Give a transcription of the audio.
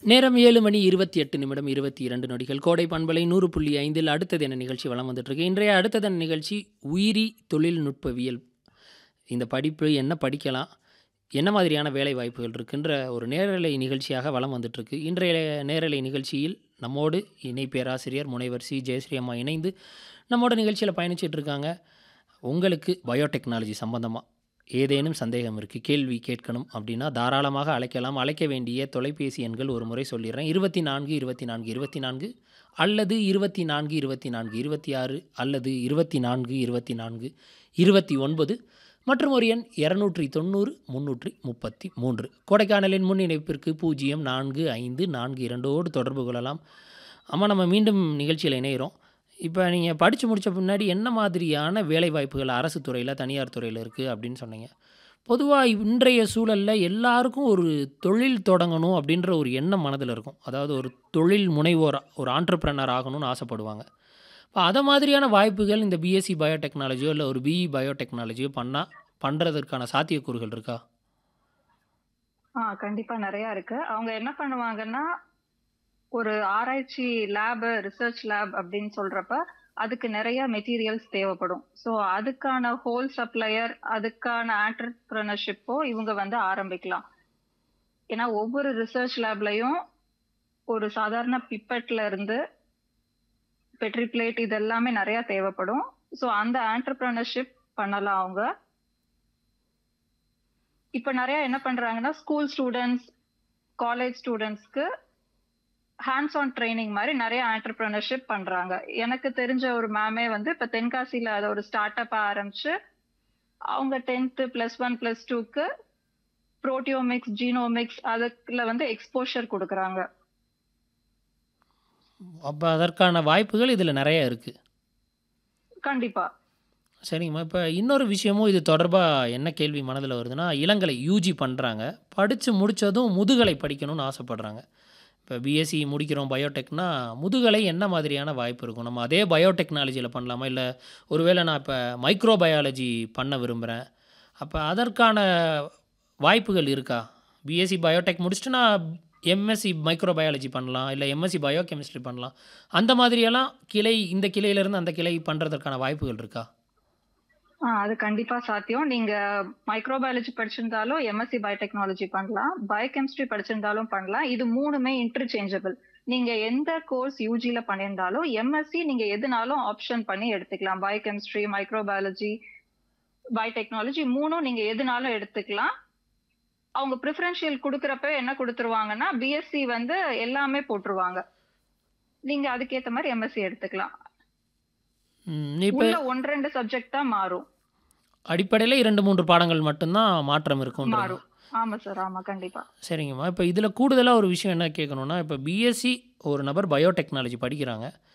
நேரம் ஏழு மணி இருபத்தி எட்டு நிமிடம் இருபத்தி இரண்டு நொடிகள் கோடை பண்பலை நூறு புள்ளி ஐந்தில் அடுத்தது என்ன நிகழ்ச்சி வளம் வந்துட்டுருக்கு இன்றைய அடுத்ததன் நிகழ்ச்சி உயிரி தொழில்நுட்பவியல் இந்த படிப்பு என்ன படிக்கலாம் என்ன மாதிரியான வேலை வாய்ப்புகள் இருக்குன்ற ஒரு நேரலை நிகழ்ச்சியாக வளம் வந்துட்டுருக்கு இன்றைய நேரலை நிகழ்ச்சியில் நம்மோடு இணை பேராசிரியர் முனைவர் சி ஜெயஸ்ரீ அம்மா இணைந்து நம்மோட நிகழ்ச்சியில் பயணிச்சிட்டு இருக்காங்க உங்களுக்கு பயோடெக்னாலஜி சம்பந்தமாக ஏதேனும் சந்தேகம் இருக்குது கேள்வி கேட்கணும் அப்படின்னா தாராளமாக அழைக்கலாம் அழைக்க வேண்டிய தொலைபேசி எண்கள் ஒரு முறை சொல்லிடுறேன் இருபத்தி நான்கு இருபத்தி நான்கு இருபத்தி நான்கு அல்லது இருபத்தி நான்கு இருபத்தி நான்கு இருபத்தி ஆறு அல்லது இருபத்தி நான்கு இருபத்தி நான்கு இருபத்தி ஒன்பது மற்றும் ஒரு எண் இரநூற்றி தொண்ணூறு முந்நூற்றி முப்பத்தி மூன்று கொடைக்கானலின் முன் இணைப்பிற்கு பூஜ்ஜியம் நான்கு ஐந்து நான்கு இரண்டோடு தொடர்பு கொள்ளலாம் ஆமாம் நம்ம மீண்டும் நிகழ்ச்சியில் இணைகிறோம் இப்போ நீங்கள் படித்து முடித்த பின்னாடி என்ன மாதிரியான வேலைவாய்ப்புகள் அரசு துறையில் தனியார் துறையில் இருக்குது அப்படின்னு சொன்னீங்க பொதுவாக இன்றைய சூழலில் எல்லாருக்கும் ஒரு தொழில் தொடங்கணும் அப்படின்ற ஒரு எண்ணம் மனதில் இருக்கும் அதாவது ஒரு தொழில் முனைவோர் ஒரு ஆண்டர்பிரனர் ஆகணும்னு ஆசைப்படுவாங்க இப்போ அதை மாதிரியான வாய்ப்புகள் இந்த பிஎஸ்சி பயோடெக்னாலஜியோ இல்லை ஒரு பிஇ பயோடெக்னாலஜியோ பண்ணால் பண்ணுறதற்கான சாத்தியக்கூறுகள் இருக்கா ஆ கண்டிப்பா நிறைய இருக்கு அவங்க என்ன பண்ணுவாங்கன்னா ஒரு ஆராய்ச்சி லேப் ரிசர்ச் லேப் அப்படின்னு சொல்றப்ப அதுக்கு நிறைய மெட்டீரியல்ஸ் தேவைப்படும் ஸோ அதுக்கான ஹோல் சப்ளையர் அதுக்கான ஆண்டர்பிரினர்ஷிப்போ இவங்க வந்து ஆரம்பிக்கலாம் ஏன்னா ஒவ்வொரு ரிசர்ச் லேப்லயும் ஒரு சாதாரண பிப்பட்ல இருந்து பெட்ரி பிளேட் இது எல்லாமே நிறைய தேவைப்படும் ஸோ அந்த ஆண்டர்பிரினர்ஷிப் பண்ணலாம் அவங்க இப்ப நிறைய என்ன பண்றாங்கன்னா ஸ்கூல் ஸ்டூடெண்ட்ஸ் காலேஜ் ஸ்டூடெண்ட்ஸ்க்கு ஹேண்ட்ஸ் ஆன் ட்ரைனிங் மாதிரி நிறைய ஆண்டர்பிரினர்ஷிப் பண்றாங்க எனக்கு தெரிஞ்ச ஒரு மேமே வந்து இப்ப தென்காசியில அதை ஒரு ஸ்டார்ட் அப் ஆரம்பிச்சு அவங்க டென்த் பிளஸ் ஒன் பிளஸ் டூக்கு புரோட்டியோமிக்ஸ் ஜீனோமிக்ஸ் அதுக்குள்ள வந்து எக்ஸ்போஷர் கொடுக்குறாங்க அப்போ அதற்கான வாய்ப்புகள் இதில் நிறைய இருக்குது கண்டிப்பா சரிங்கம்மா இப்போ இன்னொரு விஷயமும் இது தொடர்பாக என்ன கேள்வி மனதில் வருதுன்னா இளங்கலை யூஜி பண்ணுறாங்க படித்து முடித்ததும் முதுகலை படிக்கணும்னு ஆசைப்பட்றாங்க இப்போ பிஎஸ்சி முடிக்கிறோம் பயோடெக்னா முதுகலை என்ன மாதிரியான வாய்ப்பு இருக்கும் நம்ம அதே பயோடெக்னாலஜியில் பண்ணலாமா இல்லை ஒருவேளை நான் இப்போ மைக்ரோ பயாலஜி பண்ண விரும்புகிறேன் அப்போ அதற்கான வாய்ப்புகள் இருக்கா பிஎஸ்சி பயோடெக் முடிச்சுட்டு நான் எம்எஸ்சி மைக்ரோ பயாலஜி பண்ணலாம் இல்லை எம்எஸ்சி பயோ கெமிஸ்ட்ரி பண்ணலாம் அந்த மாதிரியெல்லாம் கிளை இந்த கிளையிலேருந்து அந்த கிளை பண்ணுறதற்கான வாய்ப்புகள் இருக்கா ஆ அது கண்டிப்பா சாத்தியம் நீங்க மைக்ரோபயாலஜி படிச்சிருந்தாலும் எம்எஸ்சி பயோடெக்னாலஜி பண்ணலாம் பயோகெமிஸ்ட்ரி படிச்சிருந்தாலும் பண்ணலாம் இது மூணுமே இன்டர்சேஞ்சபிள் நீங்க எந்த கோர்ஸ் யூஜில பண்ணியிருந்தாலும் எம்எஸ்சி நீங்க எதுனாலும் ஆப்ஷன் பண்ணி எடுத்துக்கலாம் பயோகெமிஸ்ட்ரி மைக்ரோபயாலஜி பயோடெக்னாலஜி மூணும் நீங்க எதுனாலும் எடுத்துக்கலாம் அவங்க ப்ரிஃபரன்ஷியல் கொடுக்குறப்ப என்ன கொடுத்துருவாங்கன்னா பிஎஸ்சி வந்து எல்லாமே போட்டுருவாங்க நீங்க அதுக்கேத்த மாதிரி எம்எஸ்சி எடுத்துக்கலாம் இப்போ உள்ள ஒன்று ரெண்டு சப்ஜெக்ட் தான் மாறும் அடிப்படையில் இரண்டு மூன்று பாடங்கள் மட்டும்தான் மாற்றம் இருக்கும் மாறும் ஆமா சார் ஆமா கண்டிப்பா சரிங்கம்மா இப்போ இதில் கூடுதலாக ஒரு விஷயம் என்ன கேட்கணும்னா இப்போ பிஎஸ்சி ஒரு நபர் பயோடெக்னாலஜி படிக்கிறாங்க